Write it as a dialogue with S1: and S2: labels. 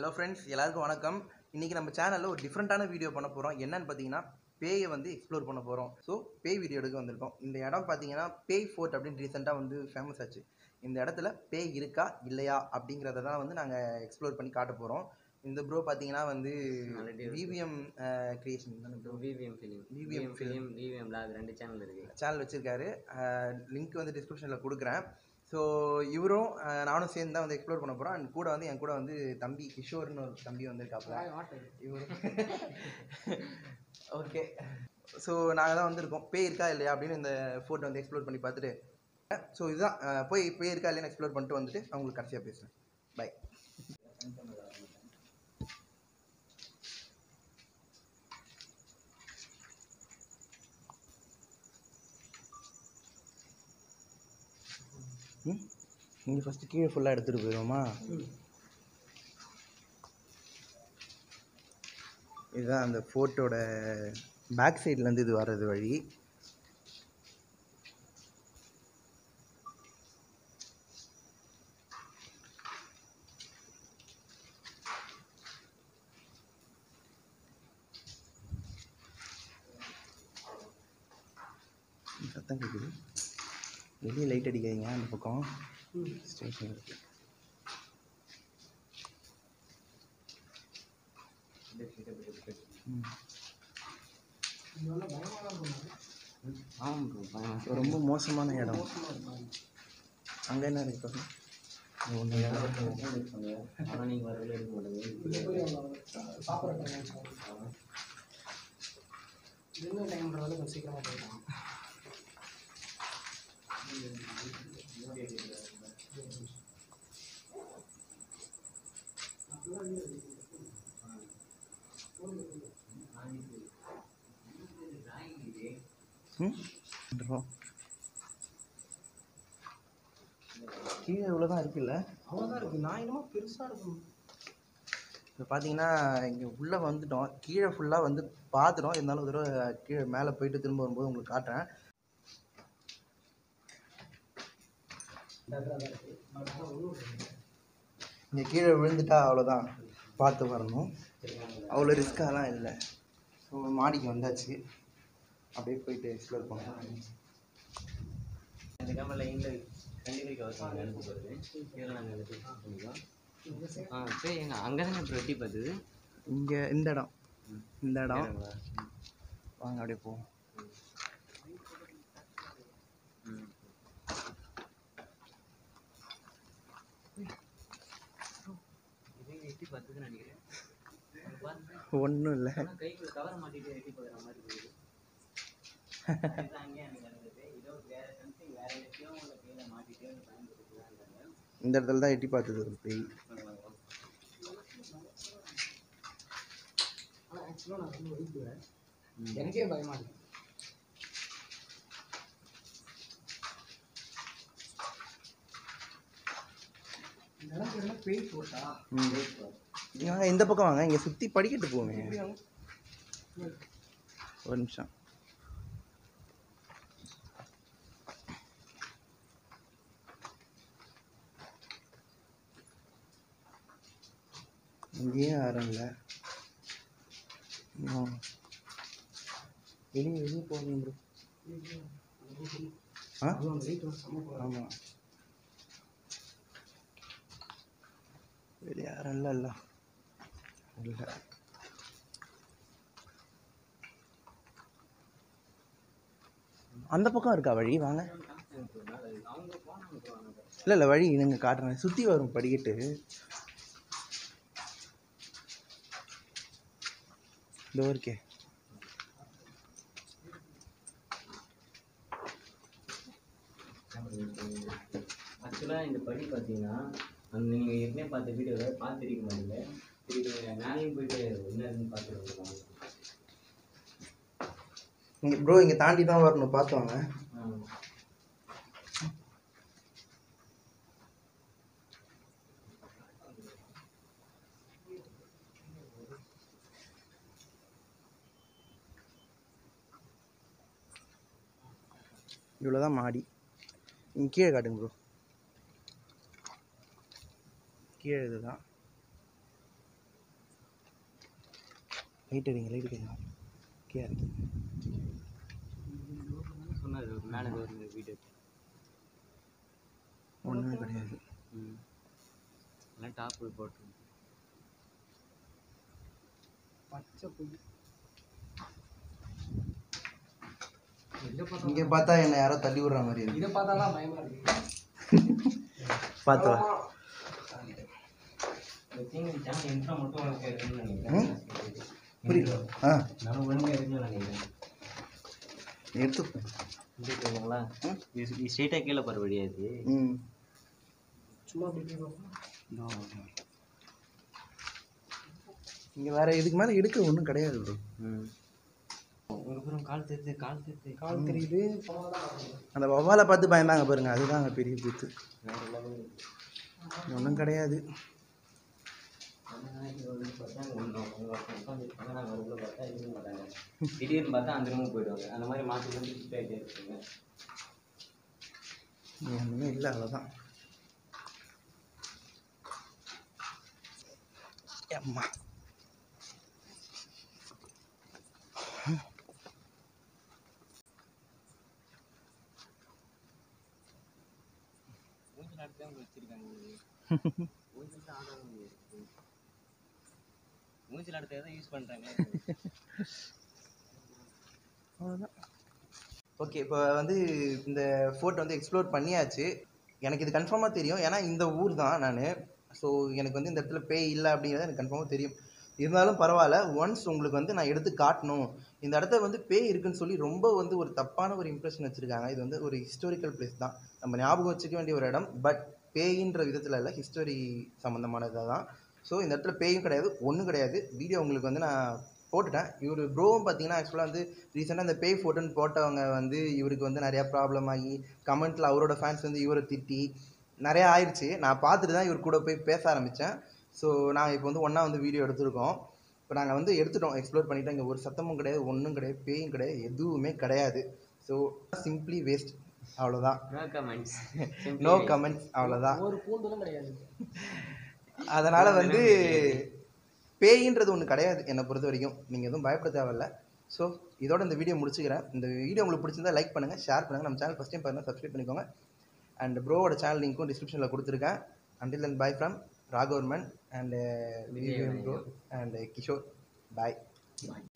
S1: Hello friends எல்லாருக்கும் வணக்கம் இன்றைக்கி நம்ம சேனலில் ஒரு டிஃப்ரெண்ட்டான வீடியோ பண்ண போகிறோம் என்னன்னு பார்த்தீங்கன்னா பேயை வந்து எக்ஸ்ப்ளோர் பண்ண போகிறோம் ஸோ பேய் வீடியோ எடுக்க வந்திருக்கோம் இந்த இடம் பார்த்தீங்கன்னா பேய் ஃபோர்ட் அப்படின்னு ரீசெண்டாக வந்து ஃபேமஸ் ஆச்சு இந்த இடத்துல பேய் இருக்கா இல்லையா அப்படிங்கிறத தான் வந்து நாங்கள் எக்ஸ்ப்ளோர் பண்ணி காட்ட போகிறோம் இந்த ப்ரோ பார்த்தீங்கன்னா வந்து
S2: Already இருக்கு.
S1: விவிஎம் கிரியேஷன் தானே bro
S2: VVM film
S1: VVM
S2: VVM film VVM log ரெண்டு சேனல் இருக்கு
S1: சேனல் வச்சுருக்காரு லிங்க் வந்து டிஸ்கிரிப்ஷனில் கொடுக்குறேன் ஸோ இவரும் அஹ், நானும் சேர்ந்து தான் வந்து எக்ஸ்ப்ளோர் பண்ண போகிறோம் அண்ட் கூட வந்து என் கூட வந்து தம்பி கிஷோர்னு ஒரு தம்பி வந்திருக்காப்புல இவர் ஓகே ஸோ நாங்கள் தான் வந்திருக்கோம் பேய் இருக்கா இல்லையா அப்படின்னு இந்த ஃபோட்டோ வந்து எக்ஸ்ப்ளோர் பண்ணி பார்த்துட்டு ஸோ இதுதான் அஹ், போய் பேய் இருக்கா இல்லையான்னு எக்ஸ்ப்ளோர் பண்ணிட்டு வந்துட்டு நான் உங்களுக்கு கடைசியாக பேசுகிறேன் பை ம் இங்கே ஃபஸ்ட்டு கீழே ஃபுல்லாக எடுத்துகிட்டு போயிடுவோமா இதுதான் அந்த ஃபோட்டோட பேக் சைட்லேருந்து இது வர்றது வழி சத்தம் கேட்குது வெளியே லைட் அடிக்காதீங்க அந்த பக்கம் ஸ்டேஷன் இருக்கு ம்.
S2: ஆமாம் ப்ரோ பயமா
S1: ரொம்ப மோசமான இடம் அங்கே என்ன இருக்கு பாருங்க. ஒண்ணு
S2: ஆனால் நீங்கள் வரல எடுக்க மாட்டேங்க
S1: ம் வந்துடும். கீழே இவ்வளோ தான் இருக்குல்ல
S3: அவ்வளோதான் இருக்கு நான் என்னமோ பெருசா இருக்கும்
S1: இப்போ பார்த்தீங்கன்னா இங்கே உள்ளே வந்துட்டோம் கீழே ஃபுல்லாக வந்து பார்த்துட்டோம் இருந்தாலும் ஒரு தடவை கீழே மேலே போயிட்டு திரும்ப வரும்போது உங்களுக்கு காட்டுறேன் இங்கே கீழே விழுந்துட்டா அவ்வளோதான் பார்த்து வரணும் அவ்வளோ ரிஸ்க்காலாம் இல்லை ஸோ மாடிக்கு வந்தாச்சு அப்படியே போயிட்டு எக்ஸ்ப்ளோர் பண்ணலாம்
S2: இந்த கேமரில் இந்த கண்டிப்பாக கவசம் நினைச்சு போகிறது இதில் நாங்கள் எடுத்து பண்ணிக்கலாம் ஆ சரி எங்க அங்கே தானே இப்போ வெட்டி பார்த்தது
S1: இங்கே இந்த இடம் இந்த இடம் வாங்க அப்படியே போவோம்
S2: ம் இதே வெட்டி பார்த்ததுன்னு நினைக்கிறேன் அங்க பாருங்க
S1: ஒன்றும் இல்லை
S2: ஆனா கைக்குள்ள கவரை மாட்டிட்டு வெட்டி பார்க்குற மாதிரி இருக்குது இதுதான் அங்கேயே எனக்கு நடந்தது இதோ வேற சம்திங் வேற விஷயம் உள்ள கையில மாட்டிட்டு வந்து பயன்படுத்திக்கிறாங்க
S1: இந்த இடத்துல தான் எட்டி பார்த்தது ஒரு பேய்
S3: ஆனால் ஆக்சுவலாக நான் வந்து ஒழிக்குவேன் எனக்கே பயமா இருக்கு இந்த இடம் பேர் என்ன பேய் போட்டா
S1: ம் இங்க வாங்க இந்த பக்கம் வாங்க இங்கே சுற்றி படிக்கட்டு போங்க
S3: இப்படி வாங்க
S1: ஒரு நிமிஷம் இங்கேயும் யாரும் இல்லை இன்னும் வெளியே வெளியே போகணும் ப்ரோ ஆ
S3: அதுவும் அந்த வெயிட் வந்து செம்ம போகிறேன்
S1: ஆமாம் வெளியே யாரும் இல்லை இல்லை இல்லை அந்த பக்கம் இருக்கா வழி வாங்க
S2: அவங்க போனாங்க போனாங்க
S1: இல்லை இல்லை வழி நீங்கள் காட்டுறேன் சுற்றி வரும் படிக்கட்டு இதோ இருக்கே
S2: ஆக்சுவலாக இந்த படி பார்த்தீங்கன்னா அந்த நீங்கள் ஏற்கனவே பார்த்த வீடியோவில் பார்த்துருக்க மாட்டீங்க திருப்பி மேலேயும் போயிட்டு என்னதுன்னு பார்த்துட்டு வந்துருக்காங்க
S1: இங்கே ப்ரோ இங்கே தாண்டி தான் வரணும் பார்த்து வாங்க இவ்வளோ தான் மாடி இங்கே கீழே காட்டுங்க ப்ரோ கீழே இதுதான் லைட் அடிங்க லைட் அடிங்க ஓகே இருக்கு
S2: சொன்னார் மேலே ஒரு வீடியோ
S1: ஒன்றுமே கிடையாது
S2: ம் எல்லாம் டாப் போட்டு
S3: பச்சை புல் எங்க பார்த்தா
S1: இங்கே பார்த்தா என்னை யாரோ தள்ளி விடுற மாதிரி இருக்கு
S3: இதை பார்த்தா தான் பயமா இருக்கு
S1: பார்த்து வா
S2: சேனல் இன்ட்ரோ மட்டும் உனக்கு இருக்குன்னு
S1: ம்?
S2: நினைக்கிறேன்
S1: புரியல ஆ
S2: நம்ம ஒழுங்காக இருக்குன்னு நினைக்கிறேன்
S1: எடுத்து
S2: இல்லைங்களா
S1: ம்?
S2: இது ஸ்ட்ரெயிட்டாக கீழே போகிற வழியா இது
S1: ம்
S3: சும்மா அப்படி போய் பார்ப்போம்
S1: இங்கே வேற இதுக்கு மேலே எடுக்க ஒன்றும் கிடையாது ப்ரோ
S2: ம் அதுக்கப்புறம் கால் தெரியுது கால் தெரியுது
S3: கால் தெரியுது
S1: அந்த வவ்வாலை பார்த்து பயந்தாங்க பாருங்க அதுதான் அங்கே பெரிய கூத்து
S2: வேற எல்லாமே
S1: ஒன்றும் கிடையாது
S2: திடீர்னு பார்த்தா அந்த ரூமுக்கு போயிடுவாங்க அந்த மாதிரி மாற்றி மாற்றி ஷிஃப்ட் ஆகிட்டே இருப்பாங்க
S1: ஒன்றுமே இல்லை அவ்வளோதான் அம்மா
S2: ஊஞ்சல் ஆட்டு தான் வச்சிருக்காங்க ஊஞ்சல் தான் ஆட முடியாது ஊஞ்சல் ஆட்டத்தை தான் யூஸ் பண்ணுறாங்க
S1: அவ்வளோதான் ஓகே இப்போ வந்து இந்த ஃபோர்ட் வந்து எக்ஸ்ப்ளோர் பண்ணியாச்சு எனக்கு இது கன்ஃபார்மாக தெரியும் ஏன்னா இந்த ஊர் தான் நான் ஸோ எனக்கு வந்து இந்த இடத்துல பேய் இல்லை அப்படிங்கிறது எனக்கு கன்ஃபார்மாக தெரியும் இருந்தாலும் பரவாயில்ல ஒன்ஸ் உங்களுக்கு வந்து நான் எடுத்து காட்டணும் இந்த இடத்த வந்து பேய் இருக்குன்னு சொல்லி ரொம்ப வந்து ஒரு தப்பான ஒரு இம்ப்ரெஷன் வச்சுருக்காங்க இது வந்து ஒரு ஹிஸ்டாரிக்கல் பிளேஸ் தான் நம்ம ஞாபகம் வச்சுக்க வேண்டிய ஒரு இடம் பட் பேயின்ற விதத்தில் இல்லை ஹிஸ்டரி சம்மந்தமானது தான் ஸோ இந்த இடத்துல பேயும் கிடையாது ஒன்றும் கிடையாது வீடியோ உங்களுக்கு வந்து நான் போட்டுட்டேன் இவர் ப்ரோவும் பார்த்தீங்கன்னா ஆக்சுவலாக வந்து ரீசெண்டாக இந்த பேய் ஃபோட்டோன்னு போட்டவங்க வந்து இவருக்கு வந்து நிறையா ப்ராப்ளம் ஆகி கமெண்ட்டில் அவரோட ஃபேன்ஸ் வந்து இவரை திட்டி நிறையா ஆயிடுச்சு நான் பார்த்துட்டு தான் இவர் கூட போய் பேச ஆரம்பித்தேன் ஸோ நாங்கள் இப்போ வந்து ஒன்றா வந்து வீடியோ எடுத்திருக்கோம் இப்போ நாங்கள் வந்து எடுத்துட்டோம் எக்ஸ்ப்ளோர் பண்ணிட்டோம் இங்கே ஒரு சத்தமும் கிடையாது ஒன்றும் கிடையாது பேயும் கிடையாது எதுவுமே கிடையாது ஸோ சிம்பிளி வேஸ்ட் அவ்வளோதான்
S2: நோ கமெண்ட்ஸ்
S1: நோ கமெண்ட்ஸ் அவ்வளோதான்
S3: ஒரு பூண்டுலும் கிடையாது
S1: அதனால் வந்து பேயின்றது ஒன்று கிடையாது என்னை பொறுத்த வரைக்கும் நீங்கள் எதுவும் பயப்பட தேவையில்ல ஸோ இதோட இந்த வீடியோ முடிச்சுக்கிறேன் இந்த வீடியோ உங்களுக்கு பிடிச்சிருந்தா லைக் பண்ணுங்கள் ஷேர் பண்ணுங்கள் நம்ம சேனல் ஃபஸ்ட் டைம் பாருங்கள் சப்ஸ்கிரைப் பண்ணிக்கோங்க அண்ட் ப்ரோவோட சேனல் லிங்க்கும் டிஸ்கிரிப்ஷனில் கொடுத்துருக்கேன் அண்டில் and bye from Raghavarman and bro and Kishore bye